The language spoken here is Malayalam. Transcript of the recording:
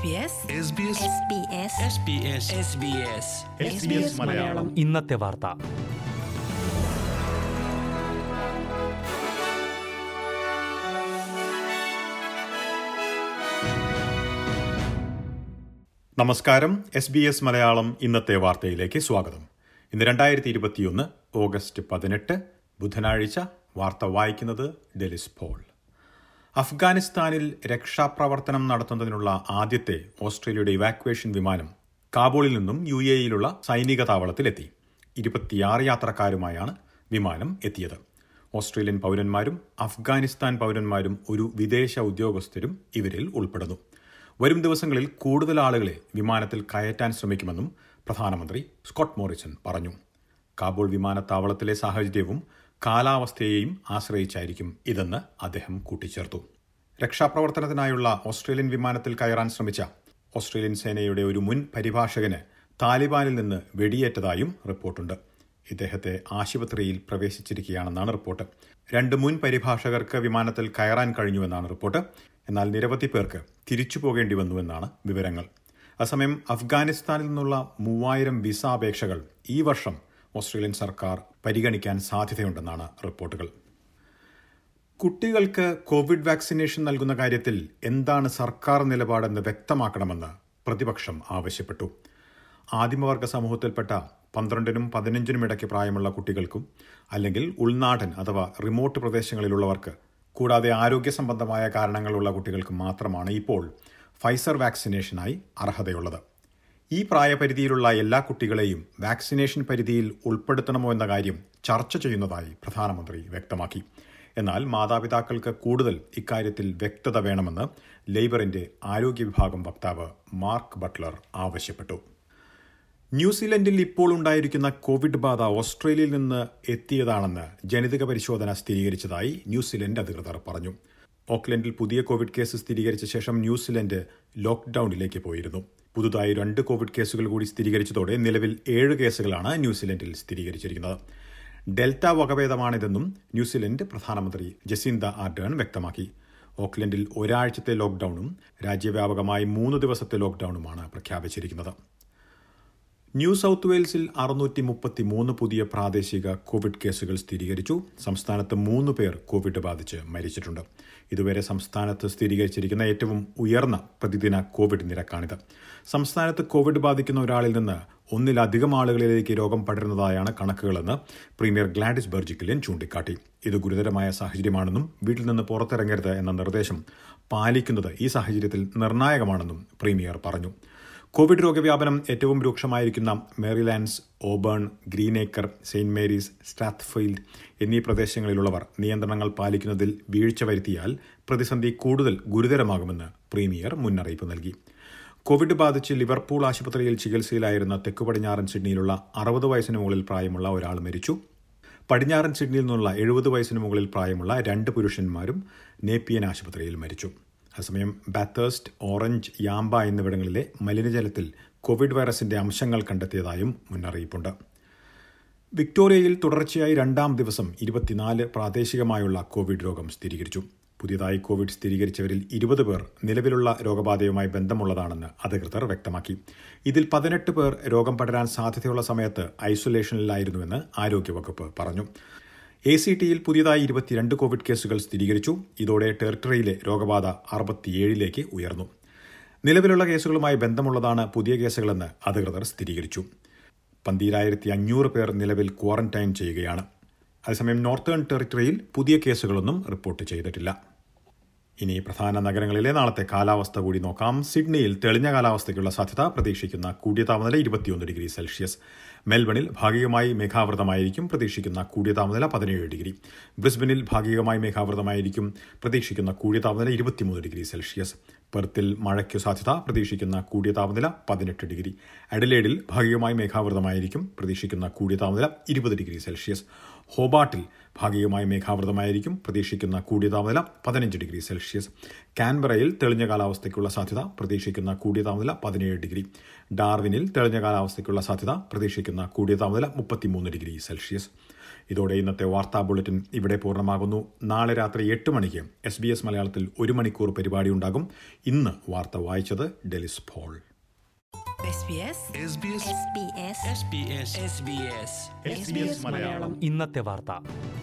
മലയാളം ഇന്നത്തെ വാർത്ത നമസ്കാരം എസ് ബി എസ് മലയാളം ഇന്നത്തെ വാർത്തയിലേക്ക് സ്വാഗതം ഇന്ന് രണ്ടായിരത്തി ഇരുപത്തിയൊന്ന് ഓഗസ്റ്റ് പതിനെട്ട് ബുധനാഴ്ച വാർത്ത വായിക്കുന്നത് ഡെലിസ് പോൾ അഫ്ഗാനിസ്ഥാനിൽ രക്ഷാപ്രവർത്തനം നടത്തുന്നതിനുള്ള ആദ്യത്തെ ഓസ്ട്രേലിയയുടെ ഇവാക്വേഷൻ വിമാനം കാബൂളിൽ നിന്നും യു എയിലുള്ള സൈനിക താവളത്തിലെത്തി ഇരുപത്തിയാറ് യാത്രക്കാരുമായാണ് വിമാനം എത്തിയത് ഓസ്ട്രേലിയൻ പൗരന്മാരും അഫ്ഗാനിസ്ഥാൻ പൗരന്മാരും ഒരു വിദേശ ഉദ്യോഗസ്ഥരും ഇവരിൽ ഉൾപ്പെടുന്നു വരും ദിവസങ്ങളിൽ കൂടുതൽ ആളുകളെ വിമാനത്തിൽ കയറ്റാൻ ശ്രമിക്കുമെന്നും പ്രധാനമന്ത്രി സ്കോട്ട് മോറിസൺ പറഞ്ഞു കാബൂൾ വിമാനത്താവളത്തിലെ സാഹചര്യവും കാലാവസ്ഥയെയും ആശ്രയിച്ചായിരിക്കും ഇതെന്ന് അദ്ദേഹം കൂട്ടിച്ചേർത്തു രക്ഷാപ്രവർത്തനത്തിനായുള്ള ഓസ്ട്രേലിയൻ വിമാനത്തിൽ കയറാൻ ശ്രമിച്ച ഓസ്ട്രേലിയൻ സേനയുടെ ഒരു മുൻ പരിഭാഷകന് താലിബാനിൽ നിന്ന് വെടിയേറ്റതായും റിപ്പോർട്ടുണ്ട് ഇദ്ദേഹത്തെ ആശുപത്രിയിൽ പ്രവേശിച്ചിരിക്കുകയാണെന്നാണ് റിപ്പോർട്ട് രണ്ട് മുൻ പരിഭാഷകർക്ക് വിമാനത്തിൽ കയറാൻ കഴിഞ്ഞുവെന്നാണ് റിപ്പോർട്ട് എന്നാൽ നിരവധി പേർക്ക് തിരിച്ചു പോകേണ്ടി വന്നുവെന്നാണ് വിവരങ്ങൾ അസമയം അഫ്ഗാനിസ്ഥാനിൽ നിന്നുള്ള മൂവായിരം വിസ അപേക്ഷകൾ ഈ വർഷം ഓസ്ട്രേലിയൻ സർക്കാർ പരിഗണിക്കാൻ സാധ്യതയുണ്ടെന്നാണ് റിപ്പോർട്ടുകൾ കുട്ടികൾക്ക് കോവിഡ് വാക്സിനേഷൻ നൽകുന്ന കാര്യത്തിൽ എന്താണ് സർക്കാർ നിലപാടെന്ന് വ്യക്തമാക്കണമെന്ന് പ്രതിപക്ഷം ആവശ്യപ്പെട്ടു ആദിമവർഗ സമൂഹത്തിൽപ്പെട്ട പന്ത്രണ്ടിനും പതിനഞ്ചിനും ഇടയ്ക്ക് പ്രായമുള്ള കുട്ടികൾക്കും അല്ലെങ്കിൽ ഉൾനാടൻ അഥവാ റിമോട്ട് പ്രദേശങ്ങളിലുള്ളവർക്ക് കൂടാതെ ആരോഗ്യ സംബന്ധമായ കാരണങ്ങളുള്ള കുട്ടികൾക്ക് മാത്രമാണ് ഇപ്പോൾ ഫൈസർ വാക്സിനേഷനായി അർഹതയുള്ളത് ഈ പ്രായപരിധിയിലുള്ള എല്ലാ കുട്ടികളെയും വാക്സിനേഷൻ പരിധിയിൽ ഉൾപ്പെടുത്തണമോ എന്ന കാര്യം ചർച്ച ചെയ്യുന്നതായി പ്രധാനമന്ത്രി വ്യക്തമാക്കി എന്നാൽ മാതാപിതാക്കൾക്ക് കൂടുതൽ ഇക്കാര്യത്തിൽ വ്യക്തത വേണമെന്ന് ലേബറിന്റെ ആരോഗ്യ വിഭാഗം വക്താവ് മാർക്ക് ബട്ട്ലർ ആവശ്യപ്പെട്ടു ന്യൂസിലൻഡിൽ ഇപ്പോൾ ഉണ്ടായിരിക്കുന്ന കോവിഡ് ബാധ ഓസ്ട്രേലിയയിൽ നിന്ന് എത്തിയതാണെന്ന് ജനിതക പരിശോധന സ്ഥിരീകരിച്ചതായി ന്യൂസിലൻഡ് അധികൃതർ പറഞ്ഞു ഓക്ലൻഡിൽ പുതിയ കോവിഡ് കേസ് സ്ഥിരീകരിച്ച ശേഷം ന്യൂസിലൻഡ് ലോക്ക്ഡൌണിലേക്ക് പോയിരുന്നു പുതുതായി രണ്ട് കോവിഡ് കേസുകൾ കൂടി സ്ഥിരീകരിച്ചതോടെ നിലവിൽ ഏഴ് കേസുകളാണ് ന്യൂസിലൻഡിൽ സ്ഥിരീകരിച്ചിരിക്കുന്നത് ഡെൽറ്റ വകഭേദമാണിതെന്നും ന്യൂസിലൻഡ് പ്രധാനമന്ത്രി ജസിന്ത ആർഡേൺ വ്യക്തമാക്കി ഓക്ലൻഡിൽ ഒരാഴ്ചത്തെ ലോക്ഡൌണും രാജ്യവ്യാപകമായി മൂന്ന് ദിവസത്തെ ലോക്ഡൌണുമാണ് പ്രഖ്യാപിച്ചിരിക്കുന്നത് ന്യൂ സൌത്ത് വെയിൽസിൽ അറുന്നൂറ്റി മുപ്പത്തി മൂന്ന് പുതിയ പ്രാദേശിക കോവിഡ് കേസുകൾ സ്ഥിരീകരിച്ചു സംസ്ഥാനത്ത് മൂന്ന് പേർ കോവിഡ് ബാധിച്ച് മരിച്ചിട്ടുണ്ട് ഇതുവരെ സംസ്ഥാനത്ത് സ്ഥിരീകരിച്ചിരിക്കുന്ന ഏറ്റവും ഉയർന്ന പ്രതിദിന കോവിഡ് നിരക്കാണിത് സംസ്ഥാനത്ത് കോവിഡ് ബാധിക്കുന്ന ഒരാളിൽ നിന്ന് ഒന്നിലധികം ആളുകളിലേക്ക് രോഗം പടരുന്നതായാണ് കണക്കുകളെന്ന് പ്രീമിയർ ഗ്ലാഡിസ് ബെർജിക്കിലിൻ ചൂണ്ടിക്കാട്ടി ഇത് ഗുരുതരമായ സാഹചര്യമാണെന്നും വീട്ടിൽ നിന്ന് പുറത്തിറങ്ങരുത് എന്ന നിർദ്ദേശം പാലിക്കുന്നത് ഈ സാഹചര്യത്തിൽ നിർണായകമാണെന്നും പ്രീമിയർ പറഞ്ഞു കോവിഡ് രോഗവ്യാപനം ഏറ്റവും രൂക്ഷമായിരിക്കുന്ന Merrylands Auburn Greenacre Saint Marys Strathfield എന്നീ പ്രദേശങ്ങളിലുള്ളവർ നിയന്ത്രണങ്ങൾ പാലിക്കുന്നതിൽ വീഴ്ച വരുത്തിയാൽ പ്രതിസന്ധി കൂടുതൽ ഗുരുതരമാകുമെന്ന് പ്രീമിയർ മുന്നറിയിപ്പ് നൽകി കോവിഡ് ബാധിച്ച് ലിവർപൂൾ ആശുപത്രിയിൽ ചികിത്സയിലായിരുന്ന തെക്കു പടിഞ്ഞാറൻ സിഡ്നിയിലുള്ള അറുപത് വയസ്സിന് മുകളിൽ പ്രായമുള്ള ഒരാൾ മരിച്ചു പടിഞ്ഞാറൻ സിഡ്നിയിൽ നിന്നുള്ള എഴുപത് വയസ്സിന് മുകളിൽ പ്രായമുള്ള രണ്ട് പുരുഷന്മാരും നേപ്പിയൻ ആശുപത്രിയിൽ മരിച്ചു അസമയം ബാത്തേഴ്സ്റ്റ് ഓറഞ്ച് യാമ്പ എന്നിവിടങ്ങളിലെ മലിനജലത്തിൽ കോവിഡ് വൈറസിന്റെ അംശങ്ങൾ കണ്ടെത്തിയതായും മുന്നറിയിപ്പുണ്ട് വിക്ടോറിയയിൽ തുടർച്ചയായി രണ്ടാം ദിവസം ഇരുപത്തിനാല് പ്രാദേശികമായുള്ള കോവിഡ് രോഗം സ്ഥിരീകരിച്ചു പുതിയതായി കോവിഡ് സ്ഥിരീകരിച്ചവരിൽ ഇരുപത് പേർ നിലവിലുള്ള രോഗബാധയുമായി ബന്ധമുള്ളതാണെന്ന് അധികൃതർ വ്യക്തമാക്കി ഇതിൽ പതിനെട്ട് പേർ രോഗം പടരാൻ സാധ്യതയുള്ള സമയത്ത് ഐസൊലേഷനിലായിരുന്നുവെന്ന് ആരോഗ്യവകുപ്പ് പറഞ്ഞു എ സി ടിയിൽ പുതിയതായി ഇരുപത്തിരണ്ട് കോവിഡ് കേസുകൾ സ്ഥിരീകരിച്ചു ഇതോടെ ടെറിട്ടറിയിലെ രോഗബാധ അറുപത്തിയേഴിലേക്ക് ഉയർന്നു നിലവിലുള്ള കേസുകളുമായി ബന്ധമുള്ളതാണ് പുതിയ കേസുകളെന്ന് അധികൃതർ സ്ഥിരീകരിച്ചു പന്തീരായിരത്തി അഞ്ഞൂറ് പേർ നിലവിൽ ക്വാറന്റൈൻ ചെയ്യുകയാണ് അതേസമയം നോർത്തേൺ ടെറിട്ടറിയിൽ പുതിയ കേസുകളൊന്നും റിപ്പോർട്ട് ചെയ്തിട്ടില്ല ഇനി പ്രധാന നഗരങ്ങളിലെ നാളത്തെ കാലാവസ്ഥ കൂടി നോക്കാം സിഡ്നിയിൽ തെളിഞ്ഞ കാലാവസ്ഥയ്ക്കുള്ള സാധ്യത പ്രതീക്ഷിക്കുന്ന കൂടിയ താപനില ഇരുപത്തിയൊന്ന് ഡിഗ്രി സെൽഷ്യസ് മെൽബണിൽ ഭാഗികമായി മേഘാവൃതമായിരിക്കും പ്രതീക്ഷിക്കുന്ന കൂടിയ താപനില പതിനേഴ് ഡിഗ്രി ബ്രിസ്ബനിൽ ഭാഗികമായി മേഘാവൃതമായിരിക്കും പ്രതീക്ഷിക്കുന്ന കൂടിയ താപനില ഇരുപത്തിമൂന്ന് ഡിഗ്രി സെൽഷ്യസ് പെർത്തിൽ മഴയ്ക്കു സാധ്യത പ്രതീക്ഷിക്കുന്ന കൂടിയ താപനില പതിനെട്ട് ഡിഗ്രി അഡലേഡിൽ ഭാഗികമായി മേഘാവൃതമായിരിക്കും പ്രതീക്ഷിക്കുന്ന കൂടിയ താപനില ഇരുപത് ഡിഗ്രി സെൽഷ്യസ് ഹോബാട്ടിൽ ഭാഗികമായി മേഘാവൃതമായിരിക്കും പ്രതീക്ഷിക്കുന്ന കൂടിയ താപനില പതിനഞ്ച് ഡിഗ്രി സെൽഷ്യസ് കാൻബറയിൽ തെളിഞ്ഞ കാലാവസ്ഥയ്ക്കുള്ള സാധ്യത പ്രതീക്ഷിക്കുന്ന കൂടിയ താപനില പതിനേഴ് ഡിഗ്രി ഡാർവിനിൽ തെളിഞ്ഞ കാലാവസ്ഥയ്ക്കുള്ള സാധ്യത പ്രതീക്ഷിക്കുന്ന കൂടിയ താപനില മുപ്പത്തിമൂന്ന് ഡിഗ്രി സെൽഷ്യസ് ഇതോടെ ഇന്നത്തെ വാർത്താ ബുള്ളറ്റിൻ ഇവിടെ പൂർണ്ണമാകുന്നു നാളെ രാത്രി എട്ട് മണിക്ക് എസ് ബി എസ് മലയാളത്തിൽ ഒരു മണിക്കൂർ പരിപാടി ഉണ്ടാകും ഇന്ന് വാർത്ത വായിച്ചത് Delys Paul SBS SBS SBS SBS SBS SBS Malayalam ഇന്നത്തെ വാർത്ത